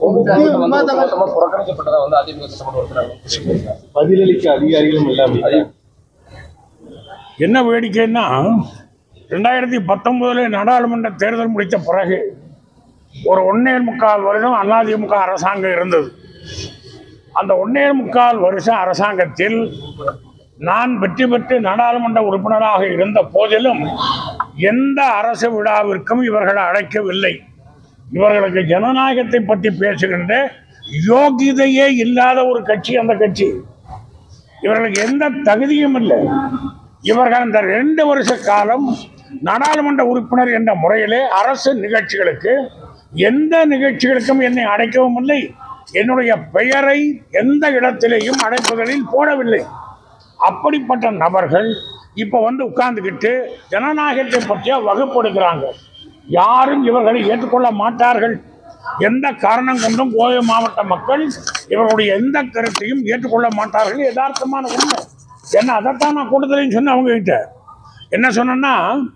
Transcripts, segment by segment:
மொத்தமா புறக்கணிக்கப்பட்டதா வந்து அதிமுக சட்டமன்ற உறுப்பினர் பதிலளிக்க அதிகாரிகளும் இல்லை அப்படின்னு என்ன வேடிக்கைன்னா ரெண்டாயிரத்தி பத்தொன்பதுல நாடாளுமன்ற தேர்தல் முடித்த பிறகு ஒரு ஒன்னே முக்கால் வருடம் அதிமுக அரசாங்கம் இருந்தது அந்த ஒன்னே முக்கால் வருஷ அரசாங்கத்தில் நான் வெற்றி பெற்று நாடாளுமன்ற உறுப்பினராக இருந்த போதிலும் எந்த அரசு விழாவிற்கும் இவர்கள் அழைக்கவில்லை இவர்களுக்கு ஜனநாயகத்தை பற்றி பேசுகின்ற யோகிதையே இல்லாத ஒரு கட்சி அந்த கட்சி இவர்களுக்கு எந்த தகுதியும் இல்லை இவர்கள் அந்த ரெண்டு வருஷ காலம் நாடாளுமன்ற உறுப்பினர் என்ற முறையிலே அரசு நிகழ்ச்சிகளுக்கு எந்த நிகழ்ச்சிகளுக்கும் என்னை அழைக்கவும் இல்லை என்னுடைய பெயரை எந்த இடத்திலேயும் அழைப்புகளில் போடவில்லை அப்படிப்பட்ட நபர்கள் இப்போ வந்து உட்கார்ந்துக்கிட்டு ஜனநாயகத்தை பற்றிய வகுப்படுகிறாங்க யாரும் இவர்களை ஏற்றுக்கொள்ள மாட்டார்கள் எந்த காரணம் கொண்டும் கோவை மாவட்ட மக்கள் இவர்களுடைய எந்த கருத்தையும் ஏற்றுக்கொள்ள மாட்டார்கள் யதார்த்தமான உண்மை என்ன அதைத்தான் நான் கூட்டத்திலையும் சொன்னேன் அவங்க கிட்ட என்ன சொன்னேன்னா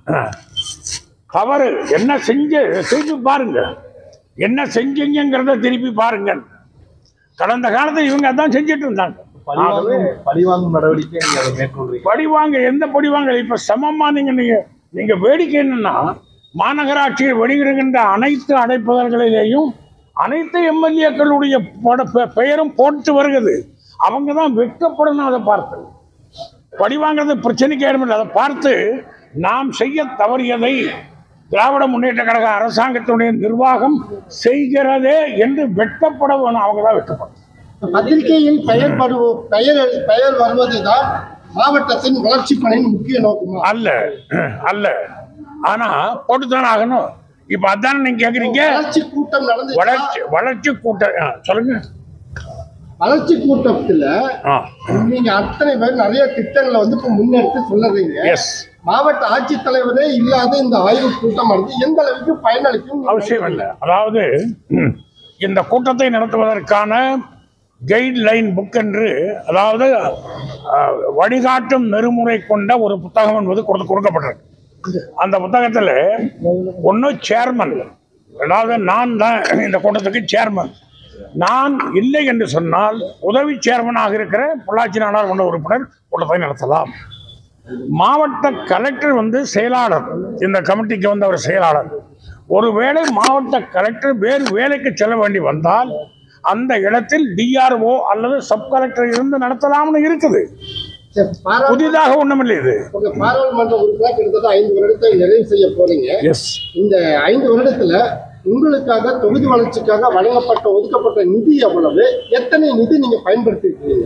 தவறு என்ன செஞ்சு செய்து பாருங்க என்ன செஞ்சீங்கிறத திருப்பி பாருங்க கடந்த காலத்தில் இவங்க அதான் செஞ்சுட்டு இருந்தாங்க ஆகவே பழிவாங்கும் பழிவாங்கும் நடவடிக்கை நீங்க அதை மேற்கொள்றீங்க படிவாங்க எந்த படிவாங்க இப்ப சமமா நீங்க நீங்க நீங்க வேடிக்கை என்னன்னா மாநகராட்சியில் வெளியிடுகின்ற அனைத்து அடைப்புதல்களிலேயும் அனைத்து எம்எல்ஏக்களுடைய பெயரும் போட்டு வருகிறது அவங்க தான் வெட்கப்படணும் அதை பார்த்து படிவாங்கிறது பிரச்சனைக்கு ஏற்படும் அதை பார்த்து நாம் செய்ய தவறியதை திராவிட முன்னேற்ற கழக அரசாங்கத்துடைய நிர்வாகம் செய்கிறதே என்று வெட்கப்பட வேணும் அவங்க தான் வெட்கப்படும் பத்திரிகையில் பெயர் படு பெயர் பெயர் வருவதுதான் மாவட்டத்தின் வளர்ச்சி பணியின் முக்கிய நோக்கமா அல்ல அல்ல ஆனா போட்டுத்தானே ஆகணும் இப்ப அதானே நீங்க கேக்குறீங்க வளர்ச்சி கூட்டம் நடந்து வளர்ச்சி வளர்ச்சி கூட்டம் ஆ, சொல்லுங்க வளர்ச்சி கூட்டத்துல ஆ நீங்க அத்தனை பேர் நிறைய திட்டங்களை வந்து இப்ப முன்னெடுத்து சொல்லுறீங்க எஸ் மாவட்ட ஆட்சித்தலைவரே இல்லாத இந்த ஆய்வு கூட்டமானது எந்த அளவுக்கு பயனளிக்கும் அவசியம் இல்லை அதாவது ம், இந்த கூட்டத்தை நடத்துவதற்கான கைட்லைன் புக் என்று அதாவது ஆ, வழிகாட்டும் நெறிமுறை கொண்ட ஒரு புத்தகம் என்பது கொடுத்து கொடுக்கப்பட்டிருக்கு அந்த புத்தகத்தில் ஒன்று சேர்மன் அதாவது நான் தான் இந்த கூட்டத்துக்கு சேர்மன் நான் இல்லை என்று சொன்னால் உதவி சேர்மனாக இருக்கிற பொள்ளாச்சி நாடாளுமன்ற உறுப்பினர் கூட்டத்தை நடத்தலாம் மாவட்ட கலெக்டர் வந்து செயலாளர் இந்த கமிட்டிக்கு வந்து அவர் செயலாளர் ஒருவேளை மாவட்ட கலெக்டர் வேறு வேலைக்கு செல்ல வேண்டி வந்தால் அந்த இடத்தில் டிஆர்ஓ அல்லது சப் கலெக்டர் இருந்து நடத்தலாம்னு இருக்குது சரி, பாரா- புதிதாக ஒண்ணுமில்லை இது உங்க பாராளுமன்ற உறுப்பினர் கிட்டத்தட்ட ஐந்து வருடத்தை நிறைவு செய்ய போறீங்க எஸ் இந்த ஐந்து வருடத்துல உங்களுக்காக தொகுதி வளர்ச்சிக்காக வழங்கப்பட்ட ஒதுக்கப்பட்ட நிதி எவ்வளவு எத்தனை நிதி நீங்க பயன்படுத்தி இருக்கீங்க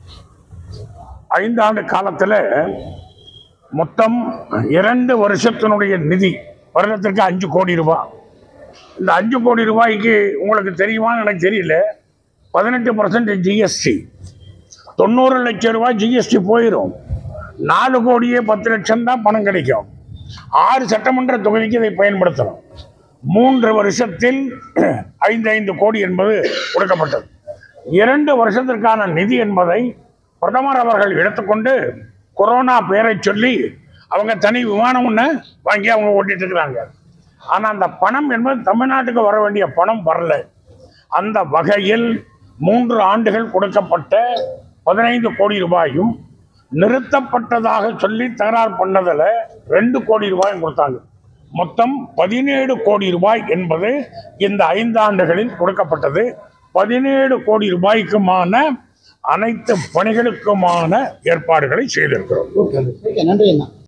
ஐந்தாண்டு காலத்தில் மொத்தம் இரண்டு வருஷத்தினுடைய நிதி வருடத்திற்கு அஞ்சு கோடி ரூபாய் இந்த அஞ்சு கோடி ரூபாய்க்கு உங்களுக்கு தெரியுமான்னு எனக்கு தெரியல பதினெட்டு பர்சன்ட் ஜிஎஸ்டி தொண்ணூறு லட்சம் ரூபாய் ஜிஎஸ்டி போயிடும் நாலு கோடியே பத்து லட்சம் தான் பணம் கிடைக்கும் ஆறு சட்டமன்ற தொகுதிக்கு இதை பயன்படுத்தலாம் மூன்று வருஷத்தில் ஐந்து ஐந்து கோடி என்பது கொடுக்கப்பட்டது இரண்டு வருஷத்திற்கான நிதி என்பதை பிரதமர் அவர்கள் எடுத்துக்கொண்டு கொரோனா பெயரை சொல்லி அவங்க தனி விமானம் ஒன்று வாங்கி அவங்க ஓட்டிட்டு இருக்கிறாங்க ஆனால் அந்த பணம் என்பது தமிழ்நாட்டுக்கு வர வேண்டிய பணம் வரல அந்த வகையில் மூன்று ஆண்டுகள் கொடுக்கப்பட்ட பதினைந்து கோடி ரூபாயும் நிறுத்தப்பட்டதாக சொல்லி தகராறு பண்ணதில் ரெண்டு கோடி ரூபாயும் கொடுத்தாங்க மொத்தம் பதினேழு கோடி ரூபாய் என்பது இந்த ஐந்தாண்டுகளில் கொடுக்கப்பட்டது பதினேழு கோடி ரூபாய்க்குமான அனைத்து பணிகளுக்குமான ஏற்பாடுகளை செய்திருக்கிறோம் ஓகே நன்றி அண்ணா